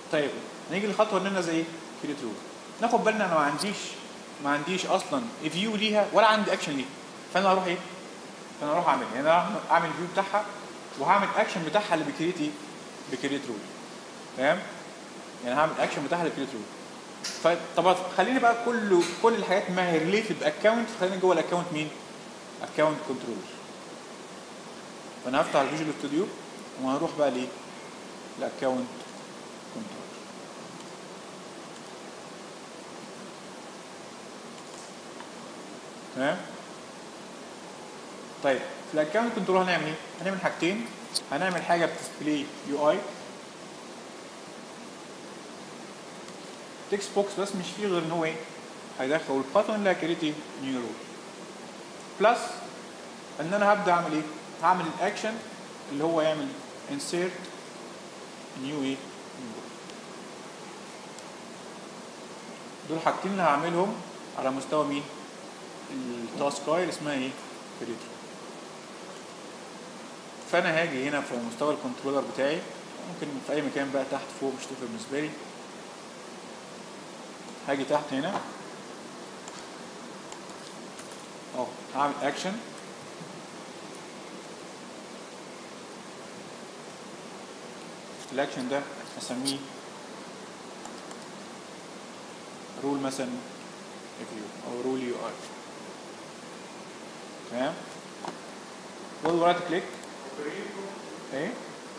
طيب نيجي للخطوه اللي لنا زي ايه كريت رول ناخد بالنا انا ما عنديش ما عنديش اصلا فيو ليها ولا عندي اكشن ليها فانا هروح ايه فانا هروح اعمل يعني انا هروح اعمل فيو بتاعها وهعمل اكشن بتاعها اللي بكريت ايه بكريت رول تمام يعني هعمل اكشن بتاعها اللي بكريت رول فطب خليني بقى كل كل الحاجات ما هي ريليتد باكونت خلينا جوه الاكونت مين اكونت كنترولر فانا هفتح الفيجوال ستوديو وهنروح بقى ليه الاكونت كنترولر تمام طيب في الاكونت كنترول هنعمل ايه هنعمل حاجتين هنعمل حاجه بتسبلاي يو اي تكست بوكس بس مش فيه غير ان هو ايه هيدخل الباترن اللي هكريتي نيو رول بلس ان انا هبدا اعمل ايه هعمل الاكشن اللي هو يعمل insert new ايه new rule. دول حاجتين اللي هعملهم على مستوى مين التاسك اي اللي اسمها ايه كريتو فانا هاجي هنا في مستوى الكنترولر بتاعي ممكن في اي مكان بقى تحت فوق مش تفرق بالنسبه لي هاجي تحت هنا اهو هعمل اكشن الاكشن ده هسميه رول مثلا فيو او رول يو ار تمام واضغط رايت كليك ايه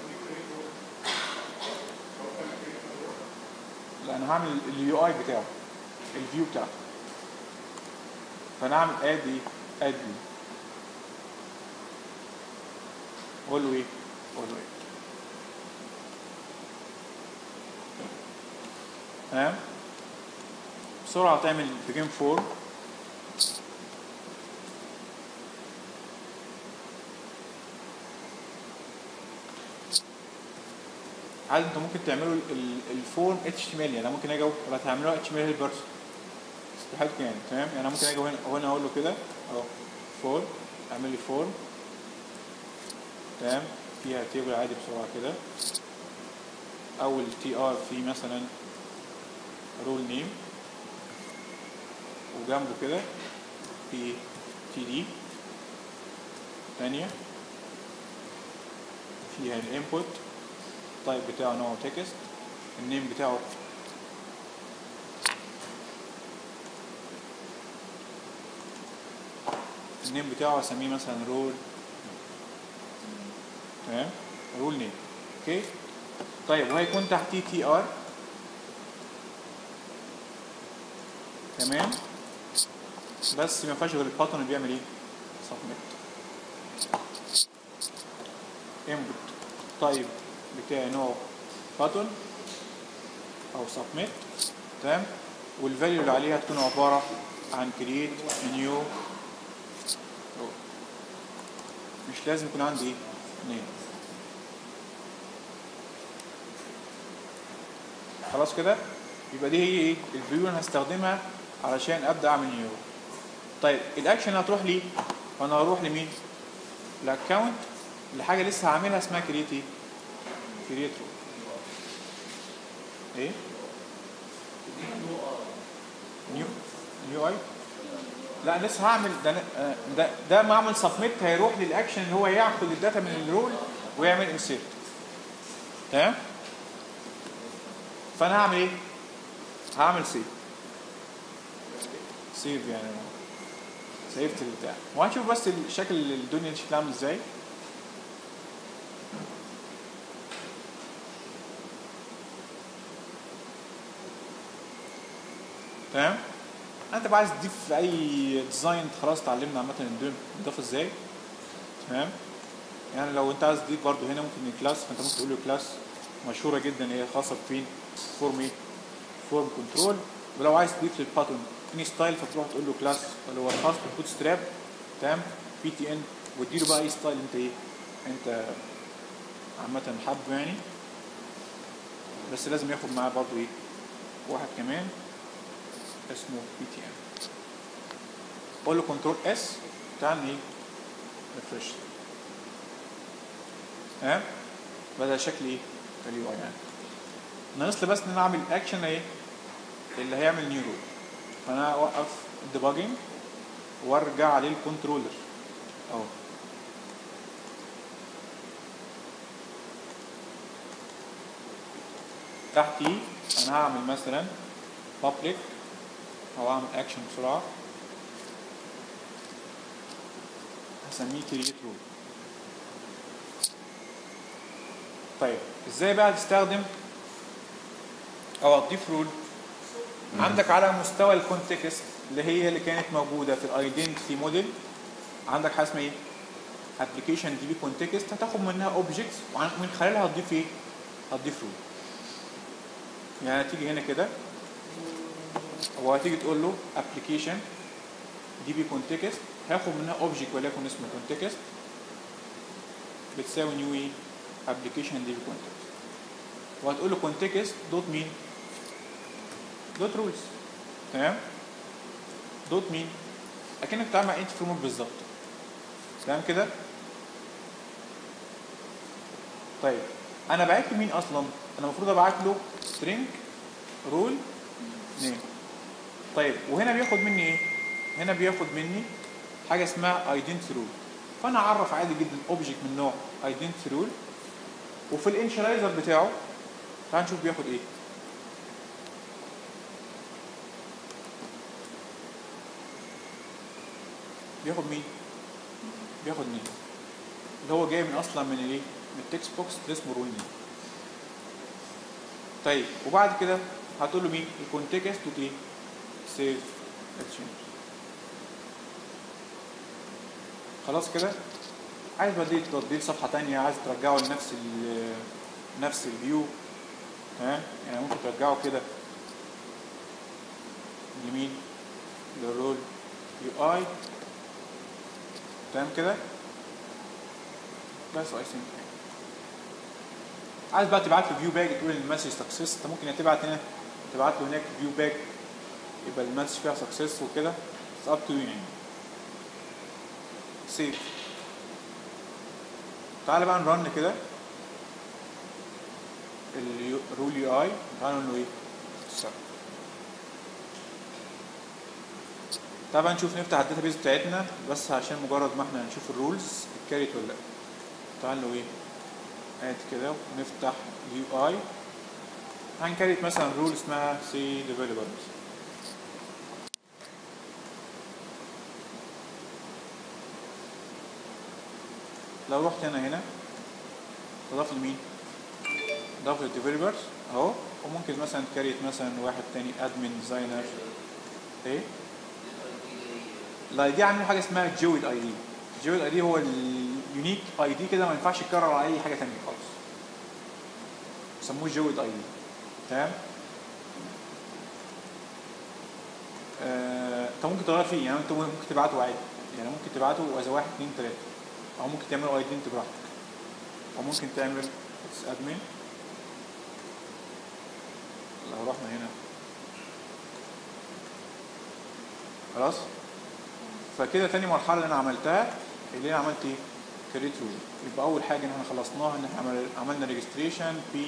لا انا هعمل اليو اي بتاعه الفيو بتاعته فانا هعمل اد ايه اد فيو اقول له ايه اقول له ايه تمام بسرعه هتعمل بيجن فورم عادي انتوا ممكن تعملوا ال- ال- الفورم اتش تي ام ال يعني انا ممكن اجي أقول- ولا تعملوها اتش ام ال بيرسون استحالتكم يعني تمام يعني انا ممكن اجي هنا هنا اقول له كده اهو فورم اعمل لي فورم تمام فيها تيبل عادي بسرعه كده اول تي ار في مثلا رول نيم وجنبه كده في تي دي ثانيه فيها الانبوت التايب بتاعه نوع تكست النيم بتاعه النيم بتاعه اسميه مثلا رول تمام رول نيم اوكي طيب وهيكون تحتيه تي ار تمام بس ما ينفعش غير الباترن اللي بيعمل ايه سبميت انبوت طيب بتاعي نوع باترن او سبميت تمام والفاليو اللي عليها تكون عباره عن كرييت نيو مش لازم يكون عندي ايه نيم خلاص كده يبقى دي هي ايه الفيو اللي انا هستخدمها علشان ابدا اعمل نيو طيب الاكشن هتروح لي فانا هروح لمين الاكونت لحاجه لسه هعملها اسمها كريت ايه كريت رول ايه نيو نيو اي لا لسه هعمل ده آه، ده ده ما اعمل سبميت هيروح للاكشن اللي هو ياخد الداتا من الرول ويعمل انسيرت تمام فانا هعمل ايه هعمل سيف سيف يعني سيفت البتاع وهنشوف بس الشكل الدنيا شكلها عامل ازاي تمام انت بقى عايز تضيف في اي ديزاين خلاص اتعلمنا عامه الدنيا بتضاف ازاي تمام يعني لو انت عايز تضيف برضو هنا ممكن كلاس فانت ممكن تقول له كلاس مشهوره جدا هي خاصه بفين فورم ايه فورم كنترول ولو عايز تضيف للباترن اني ستايل فتروح تقول له كلاس اللي هو الخاص بالبوت ستراب تمام بي تي ان واديله بقى اي ستايل انت ايه انت عامه حابه يعني بس لازم ياخد معاه برضو ايه واحد كمان اسمه بي تي ان قول له كنترول اس تعال ايه ريفرش تمام بدا شكل ايه اليو اي يعني ناقص لي بس ان انا اعمل اكشن ايه اللي هيعمل نيو رول فانا اوقف الديباجنج وارجع للكنترولر اهو تحتي انا هعمل مثلا public او اعمل اكشن بسرعه هسميه create rule طيب ازاي بقى تستخدم او اضيف رول عندك على مستوى الكونتكست اللي هي اللي كانت موجوده في الايدنتيتي موديل عندك حاجه اسمها ايه ابلكيشن دي بي كونتكست هتاخد منها اوبجكتس ومن خلالها هتضيف ايه هتضيف رول يعني هتيجي هنا كده وهتيجي تقول له ابلكيشن دي بي كونتكست هاخد منها اوبجكت وليكن اسمه كونتكست بتساوي نيو ايه ابلكيشن دي بي كونتكست وهتقول له كونتكست دوت مين دوت رولز تمام دوت مين اكنك بتتعامل مع انت فريم بالظبط تمام كده طيب انا بعت له مين اصلا انا المفروض ابعت له string رول نيم طيب وهنا بياخد مني ايه هنا بياخد مني حاجه اسمها ايدنتي رول فانا اعرف عادي جدا اوبجكت من نوع ايدنتي رول وفي الانشلايزر بتاعه تعال نشوف بياخد ايه بياخد مين بياخد مين اللي هو جاي من اصلا من الايه من التكست بوكس اللي اسمه رول نيم طيب وبعد كده هتقول له مين الكونتكست دوت ايه سيف اكسشينج خلاص كده عايز بديل تبديل صفحه تانية عايز ترجعه لنفس ال نفس الفيو تمام يعني ممكن ترجعه كده لمين للرول يو اي تمام كده بس اي ثينك عايز بقى تبعت له فيو باك تقول ان المسج سكسس انت ممكن تبعت هنا تبعت له هناك فيو باك يبقى المسج فيها سكسس وكده اتس اب تو يو يعني سيف تعالى بقى نرن كده الرول يو اي تعالى نقول له ايه start. طبعا نشوف نفتح الداتابيز بتاعتنا بس عشان مجرد ما احنا نشوف الرولز اتكاريت ولا لا تعال له ايه اد كده ونفتح اليو اي هنكريت مثلا رول اسمها سي ديفلوبر لو رحت هنا هنا اضاف لمين؟ اضاف للديفلوبرز اهو وممكن مثلا تكريت مثلا واحد تاني ادمن ديزاينر ايه؟ الاي دي عاملين حاجه اسمها جويد اي دي جويد اي دي هو اليونيك اي دي كده ما ينفعش يتكرر على اي حاجه ثانيه خالص بيسموه جويد اي دي تمام آه، انت ممكن تغير فيه يعني انت ممكن تبعته عادي يعني ممكن تبعته از واحد اثنين ثلاثه او ممكن تعمله اي دي انت براحتك او ممكن تعمل ادمن لو رحنا هنا خلاص فكده تاني مرحله اللي انا عملتها اللي انا عملت ايه كريت رول يبقى اول حاجه ان احنا خلصناها ان احنا عمل- عملنا ريجستريشن في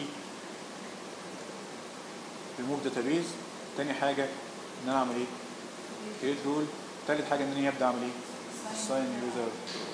ريموف داتابيز تاني حاجه ان انا اعمل ايه كريت رول تالت حاجه ان انا ابدا اعمل ايه ساين يوزر